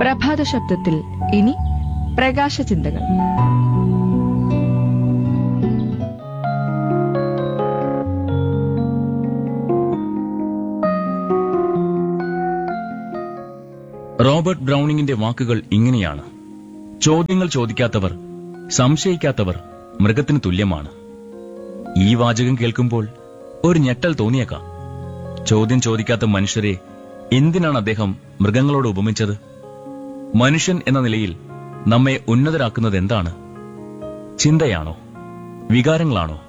പ്രഭാത ശബ്ദത്തിൽ ഇനി പ്രകാശ ചിന്തകൾ റോബർട്ട് ബ്രൗണിങ്ങിന്റെ വാക്കുകൾ ഇങ്ങനെയാണ് ചോദ്യങ്ങൾ ചോദിക്കാത്തവർ സംശയിക്കാത്തവർ മൃഗത്തിന് തുല്യമാണ് ഈ വാചകം കേൾക്കുമ്പോൾ ഒരു ഞെട്ടൽ തോന്നിയേക്കാം ചോദ്യം ചോദിക്കാത്ത മനുഷ്യരെ എന്തിനാണ് അദ്ദേഹം മൃഗങ്ങളോട് ഉപമിച്ചത് മനുഷ്യൻ എന്ന നിലയിൽ നമ്മെ ഉന്നതരാക്കുന്നത് എന്താണ് ചിന്തയാണോ വികാരങ്ങളാണോ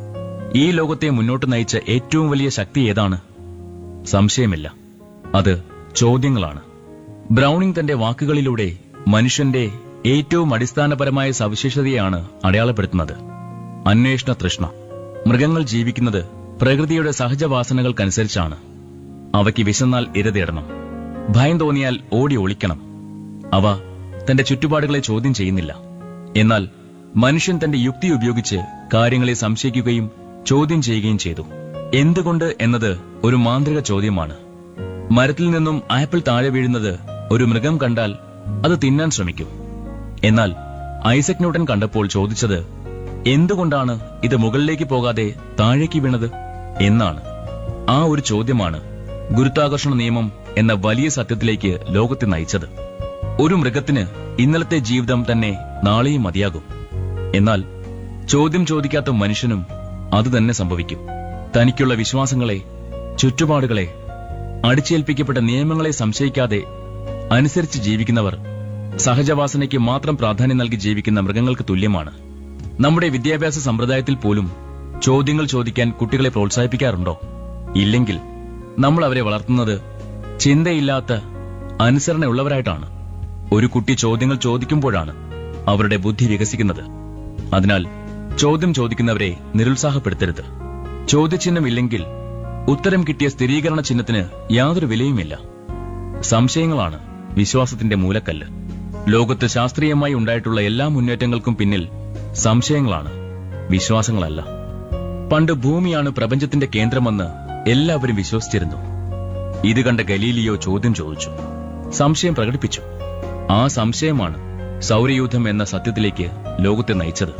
ഈ ലോകത്തെ മുന്നോട്ട് നയിച്ച ഏറ്റവും വലിയ ശക്തി ഏതാണ് സംശയമില്ല അത് ചോദ്യങ്ങളാണ് ബ്രൗണിംഗ് തന്റെ വാക്കുകളിലൂടെ മനുഷ്യന്റെ ഏറ്റവും അടിസ്ഥാനപരമായ സവിശേഷതയാണ് അടയാളപ്പെടുത്തുന്നത് അന്വേഷണ തൃഷ്ണ മൃഗങ്ങൾ ജീവിക്കുന്നത് പ്രകൃതിയുടെ സഹജവാസനകൾക്കനുസരിച്ചാണ് അവയ്ക്ക് വിശന്നാൽ ഇരതേടണം ഭയം തോന്നിയാൽ ഓടി ഒളിക്കണം അവ തന്റെ ചുറ്റുപാടുകളെ ചോദ്യം ചെയ്യുന്നില്ല എന്നാൽ മനുഷ്യൻ തന്റെ യുക്തി ഉപയോഗിച്ച് കാര്യങ്ങളെ സംശയിക്കുകയും ചോദ്യം ചെയ്യുകയും ചെയ്തു എന്തുകൊണ്ട് എന്നത് ഒരു മാന്ത്രിക ചോദ്യമാണ് മരത്തിൽ നിന്നും ആപ്പിൾ താഴെ വീഴുന്നത് ഒരു മൃഗം കണ്ടാൽ അത് തിന്നാൻ ശ്രമിക്കും എന്നാൽ ഐസക് ന്യൂട്ടൻ കണ്ടപ്പോൾ ചോദിച്ചത് എന്തുകൊണ്ടാണ് ഇത് മുകളിലേക്ക് പോകാതെ താഴേക്ക് വീണത് എന്നാണ് ആ ഒരു ചോദ്യമാണ് ഗുരുത്വാകർഷണ നിയമം എന്ന വലിയ സത്യത്തിലേക്ക് ലോകത്തെ നയിച്ചത് ഒരു മൃഗത്തിന് ഇന്നലത്തെ ജീവിതം തന്നെ നാളെയും മതിയാകും എന്നാൽ ചോദ്യം ചോദിക്കാത്ത മനുഷ്യനും അത് തന്നെ സംഭവിക്കും തനിക്കുള്ള വിശ്വാസങ്ങളെ ചുറ്റുപാടുകളെ അടിച്ചേൽപ്പിക്കപ്പെട്ട നിയമങ്ങളെ സംശയിക്കാതെ അനുസരിച്ച് ജീവിക്കുന്നവർ സഹജവാസനയ്ക്ക് മാത്രം പ്രാധാന്യം നൽകി ജീവിക്കുന്ന മൃഗങ്ങൾക്ക് തുല്യമാണ് നമ്മുടെ വിദ്യാഭ്യാസ സമ്പ്രദായത്തിൽ പോലും ചോദ്യങ്ങൾ ചോദിക്കാൻ കുട്ടികളെ പ്രോത്സാഹിപ്പിക്കാറുണ്ടോ ഇല്ലെങ്കിൽ നമ്മൾ അവരെ വളർത്തുന്നത് ചിന്തയില്ലാത്ത അനുസരണയുള്ളവരായിട്ടാണ് ഒരു കുട്ടി ചോദ്യങ്ങൾ ചോദിക്കുമ്പോഴാണ് അവരുടെ ബുദ്ധി വികസിക്കുന്നത് അതിനാൽ ചോദ്യം ചോദിക്കുന്നവരെ നിരുത്സാഹപ്പെടുത്തരുത് ചോദ്യചിഹ്നമില്ലെങ്കിൽ ഉത്തരം കിട്ടിയ സ്ഥിരീകരണ ചിഹ്നത്തിന് യാതൊരു വിലയുമില്ല സംശയങ്ങളാണ് വിശ്വാസത്തിന്റെ മൂലക്കല്ല് ലോകത്ത് ശാസ്ത്രീയമായി ഉണ്ടായിട്ടുള്ള എല്ലാ മുന്നേറ്റങ്ങൾക്കും പിന്നിൽ സംശയങ്ങളാണ് വിശ്വാസങ്ങളല്ല പണ്ട് ഭൂമിയാണ് പ്രപഞ്ചത്തിന്റെ കേന്ദ്രമെന്ന് എല്ലാവരും വിശ്വസിച്ചിരുന്നു ഇത് കണ്ട ഗലീലിയോ ചോദ്യം ചോദിച്ചു സംശയം പ്രകടിപ്പിച്ചു ആ സംശയമാണ് സൗരയൂഥം എന്ന സത്യത്തിലേക്ക് ലോകത്തെ നയിച്ചത്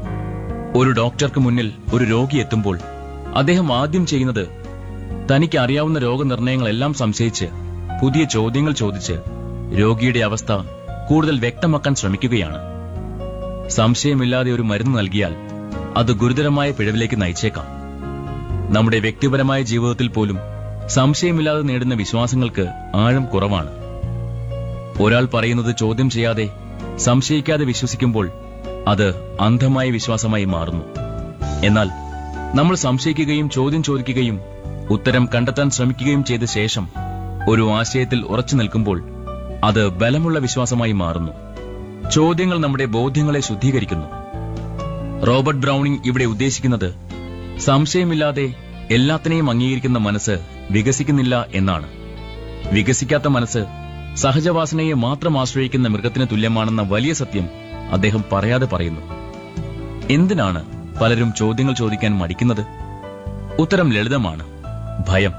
ഒരു ഡോക്ടർക്ക് മുന്നിൽ ഒരു രോഗി എത്തുമ്പോൾ അദ്ദേഹം ആദ്യം ചെയ്യുന്നത് തനിക്ക് അറിയാവുന്ന രോഗനിർണയങ്ങളെല്ലാം സംശയിച്ച് പുതിയ ചോദ്യങ്ങൾ ചോദിച്ച് രോഗിയുടെ അവസ്ഥ കൂടുതൽ വ്യക്തമാക്കാൻ ശ്രമിക്കുകയാണ് സംശയമില്ലാതെ ഒരു മരുന്ന് നൽകിയാൽ അത് ഗുരുതരമായ പിഴവിലേക്ക് നയിച്ചേക്കാം നമ്മുടെ വ്യക്തിപരമായ ജീവിതത്തിൽ പോലും സംശയമില്ലാതെ നേടുന്ന വിശ്വാസങ്ങൾക്ക് ആഴം കുറവാണ് ഒരാൾ പറയുന്നത് ചോദ്യം ചെയ്യാതെ സംശയിക്കാതെ വിശ്വസിക്കുമ്പോൾ അത് അന്ധമായ വിശ്വാസമായി മാറുന്നു എന്നാൽ നമ്മൾ സംശയിക്കുകയും ചോദ്യം ചോദിക്കുകയും ഉത്തരം കണ്ടെത്താൻ ശ്രമിക്കുകയും ചെയ്ത ശേഷം ഒരു ആശയത്തിൽ ഉറച്ചു നിൽക്കുമ്പോൾ അത് ബലമുള്ള വിശ്വാസമായി മാറുന്നു ചോദ്യങ്ങൾ നമ്മുടെ ബോധ്യങ്ങളെ ശുദ്ധീകരിക്കുന്നു റോബർട്ട് ബ്രൗണിംഗ് ഇവിടെ ഉദ്ദേശിക്കുന്നത് സംശയമില്ലാതെ എല്ലാത്തിനെയും അംഗീകരിക്കുന്ന മനസ്സ് വികസിക്കുന്നില്ല എന്നാണ് വികസിക്കാത്ത മനസ്സ് സഹജവാസനയെ മാത്രം ആശ്രയിക്കുന്ന മൃഗത്തിന് തുല്യമാണെന്ന വലിയ സത്യം അദ്ദേഹം പറയാതെ പറയുന്നു എന്തിനാണ് പലരും ചോദ്യങ്ങൾ ചോദിക്കാൻ മടിക്കുന്നത് ഉത്തരം ലളിതമാണ് ഭയം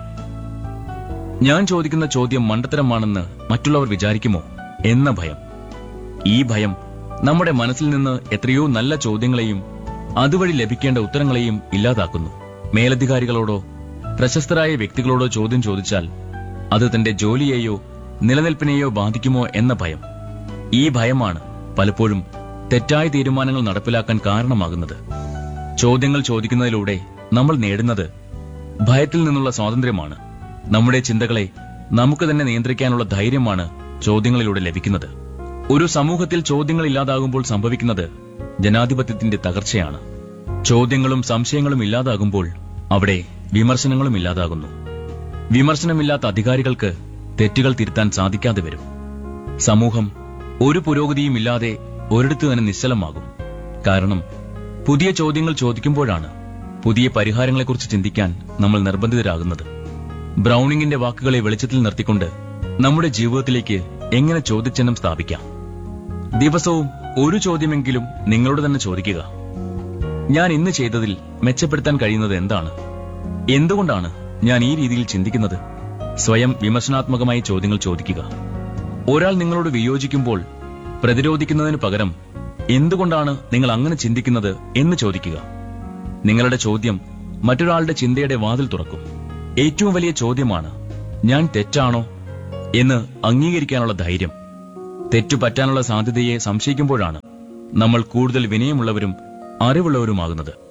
ഞാൻ ചോദിക്കുന്ന ചോദ്യം മണ്ടത്തരമാണെന്ന് മറ്റുള്ളവർ വിചാരിക്കുമോ എന്ന ഭയം ഈ ഭയം നമ്മുടെ മനസ്സിൽ നിന്ന് എത്രയോ നല്ല ചോദ്യങ്ങളെയും അതുവഴി ലഭിക്കേണ്ട ഉത്തരങ്ങളെയും ഇല്ലാതാക്കുന്നു മേലധികാരികളോടോ പ്രശസ്തരായ വ്യക്തികളോടോ ചോദ്യം ചോദിച്ചാൽ അത് തന്റെ ജോലിയെയോ നിലനിൽപ്പിനെയോ ബാധിക്കുമോ എന്ന ഭയം ഈ ഭയമാണ് പലപ്പോഴും തെറ്റായ തീരുമാനങ്ങൾ നടപ്പിലാക്കാൻ കാരണമാകുന്നത് ചോദ്യങ്ങൾ ചോദിക്കുന്നതിലൂടെ നമ്മൾ നേടുന്നത് ഭയത്തിൽ നിന്നുള്ള സ്വാതന്ത്ര്യമാണ് നമ്മുടെ ചിന്തകളെ നമുക്ക് തന്നെ നിയന്ത്രിക്കാനുള്ള ധൈര്യമാണ് ചോദ്യങ്ങളിലൂടെ ലഭിക്കുന്നത് ഒരു സമൂഹത്തിൽ ചോദ്യങ്ങൾ ഇല്ലാതാകുമ്പോൾ സംഭവിക്കുന്നത് ജനാധിപത്യത്തിന്റെ തകർച്ചയാണ് ചോദ്യങ്ങളും സംശയങ്ങളും ഇല്ലാതാകുമ്പോൾ അവിടെ വിമർശനങ്ങളും ഇല്ലാതാകുന്നു വിമർശനമില്ലാത്ത അധികാരികൾക്ക് തെറ്റുകൾ തിരുത്താൻ സാധിക്കാതെ വരും സമൂഹം ഒരു പുരോഗതിയും ഇല്ലാതെ ഒരിടത്തു തന്നെ നിശ്ചലമാകും കാരണം പുതിയ ചോദ്യങ്ങൾ ചോദിക്കുമ്പോഴാണ് പുതിയ പരിഹാരങ്ങളെക്കുറിച്ച് ചിന്തിക്കാൻ നമ്മൾ നിർബന്ധിതരാകുന്നത് ബ്രൗണിങ്ങിന്റെ വാക്കുകളെ വെളിച്ചത്തിൽ നിർത്തിക്കൊണ്ട് നമ്മുടെ ജീവിതത്തിലേക്ക് എങ്ങനെ ചോദ്യചിഹ്നം സ്ഥാപിക്കാം ദിവസവും ഒരു ചോദ്യമെങ്കിലും നിങ്ങളോട് തന്നെ ചോദിക്കുക ഞാൻ ഇന്ന് ചെയ്തതിൽ മെച്ചപ്പെടുത്താൻ കഴിയുന്നത് എന്താണ് എന്തുകൊണ്ടാണ് ഞാൻ ഈ രീതിയിൽ ചിന്തിക്കുന്നത് സ്വയം വിമർശനാത്മകമായി ചോദ്യങ്ങൾ ചോദിക്കുക ഒരാൾ നിങ്ങളോട് വിയോജിക്കുമ്പോൾ പ്രതിരോധിക്കുന്നതിന് പകരം എന്തുകൊണ്ടാണ് നിങ്ങൾ അങ്ങനെ ചിന്തിക്കുന്നത് എന്ന് ചോദിക്കുക നിങ്ങളുടെ ചോദ്യം മറ്റൊരാളുടെ ചിന്തയുടെ വാതിൽ തുറക്കും ഏറ്റവും വലിയ ചോദ്യമാണ് ഞാൻ തെറ്റാണോ എന്ന് അംഗീകരിക്കാനുള്ള ധൈര്യം തെറ്റു പറ്റാനുള്ള സാധ്യതയെ സംശയിക്കുമ്പോഴാണ് നമ്മൾ കൂടുതൽ വിനയമുള്ളവരും അറിവുള്ളവരുമാകുന്നത്